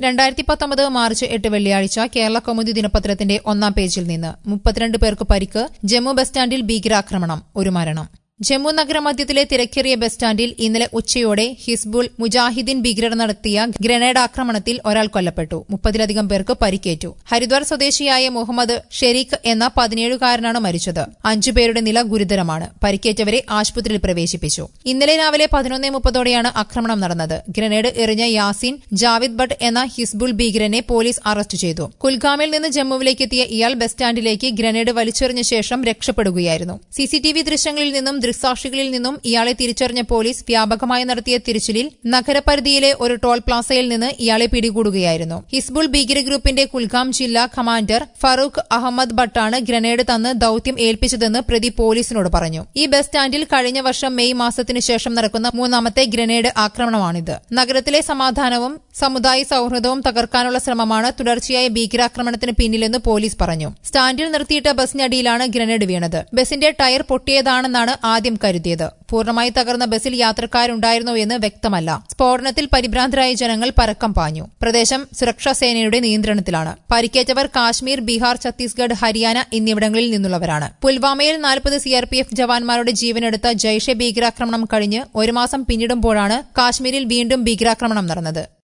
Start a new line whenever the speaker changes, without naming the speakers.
രണ്ടായിരത്തി പത്തൊമ്പത് മാർച്ച് എട്ട് വെള്ളിയാഴ്ച കേരള കൗമുദി ദിനപത്രത്തിന്റെ ഒന്നാം പേജിൽ നിന്ന് മുപ്പത്തിരണ്ട് പേർക്ക് പരിക്ക് ജമ്മു ബസ് സ്റ്റാൻഡിൽ ഭീകരാക്രമണം ഒരു മരണം ജമ്മു നഗരമധ്യത്തിലെ തിരക്കേറിയ ബസ് സ്റ്റാൻഡിൽ ഇന്നലെ ഉച്ചയോടെ ഹിസ്ബുൾ മുജാഹിദ്ദീൻ ഭീകരർ നടത്തിയ ഗ്രനേഡ് ആക്രമണത്തിൽ ഒരാൾ കൊല്ലപ്പെട്ടു മുപ്പതിലധികം പേർക്ക് പരിക്കേറ്റു ഹരിദ്വാർ സ്വദേശിയായ മുഹമ്മദ് ഷെരീഖ് എന്ന പതിനേഴുകാരനാണ് മരിച്ചത് അഞ്ചുപേരുടെ നില ഗുരുതരമാണ് പരിക്കേറ്റവരെ ആശുപത്രിയിൽ പ്രവേശിപ്പിച്ചു ഇന്നലെ രാവിലെ പതിനൊന്നേ മുപ്പതോടെയാണ് ആക്രമണം നടന്നത് ഗ്രനേഡ് എറിഞ്ഞ യാസിൻ ജാവിദ് ഭട്ട് എന്ന ഹിസ്ബുൾ ഭീകരനെ പോലീസ് അറസ്റ്റ് ചെയ്തു കുൽഗാമിൽ നിന്ന് ജമ്മുവിലേക്ക് എത്തിയ ഇയാൾ ബസ് സ്റ്റാൻഡിലേക്ക് ഗ്രനേഡ് വലിച്ചെറിഞ്ഞ ശേഷം രക്ഷപ്പെടുകയായിരുന്നു സിസിടിവി ദൃശ്യങ്ങളിൽ നിന്നും ദൃക്സാക്ഷികളിൽ നിന്നും ഇയാളെ തിരിച്ചറിഞ്ഞ പോലീസ് വ്യാപകമായി നടത്തിയ തിരച്ചിലിൽ നഗരപരിധിയിലെ ഒരു ടോൾ പ്ലാസയിൽ നിന്ന് ഇയാളെ പിടികൂടുകയായിരുന്നു ഹിസ്ബുൾ ഭീകര ഗ്രൂപ്പിന്റെ കുൽഗാം ജില്ലാ കമാൻഡർ ഫറൂഖ് അഹമ്മദ് ഭട്ടാണ് ഗ്രനേഡ് തന്ന് ദൌത്യം ഏൽപ്പിച്ചതെന്ന് പ്രതി പോലീസിനോട് പറഞ്ഞു ഈ ബസ് സ്റ്റാൻഡിൽ കഴിഞ്ഞ വർഷം മെയ് മാസത്തിനു ശേഷം നടക്കുന്ന മൂന്നാമത്തെ ഗ്രനേഡ് ആക്രമണമാണിത് നഗരത്തിലെ സമാധാനവും സമുദായ സൌഹൃദവും തകർക്കാനുള്ള ശ്രമമാണ് തുടർച്ചയായ ഭീകരാക്രമണത്തിന് പിന്നിലെന്ന് പോലീസ് പറഞ്ഞു സ്റ്റാൻഡിൽ നിർത്തിയിട്ട ബസിനടിയിലാണ് ഗ്രനേഡ് വീണത് ബസിന്റെ ടയർ പൊട്ടിയതാണെന്നാണ് ആദ്യം കരുതിയത് പൂർണ്ണമായി തകർന്ന ബസിൽ യാത്രക്കാരുണ്ടായിരുന്നോ എന്ന് വ്യക്തമല്ല സ്ഫോടനത്തിൽ പരിഭ്രാന്തരായ ജനങ്ങൾ പരക്കം പാഞ്ഞു പ്രദേശം സുരക്ഷാ സേനയുടെ നിയന്ത്രണത്തിലാണ് പരിക്കേറ്റവർ കാശ്മീർ ബീഹാർ ഛത്തീസ്ഗഡ് ഹരിയാന എന്നിവിടങ്ങളിൽ നിന്നുള്ളവരാണ് പുൽവാമയിൽ നാൽപ്പത് സിആർപിഎഫ് ജവാന്മാരുടെ ജീവനെടുത്ത ജയ്ഷെ ഭീകരാക്രമണം കഴിഞ്ഞ് ഒരു മാസം പിന്നിടുമ്പോഴാണ് കാശ്മീരിൽ വീണ്ടും ഭീകരാക്രമണം നടന്നത്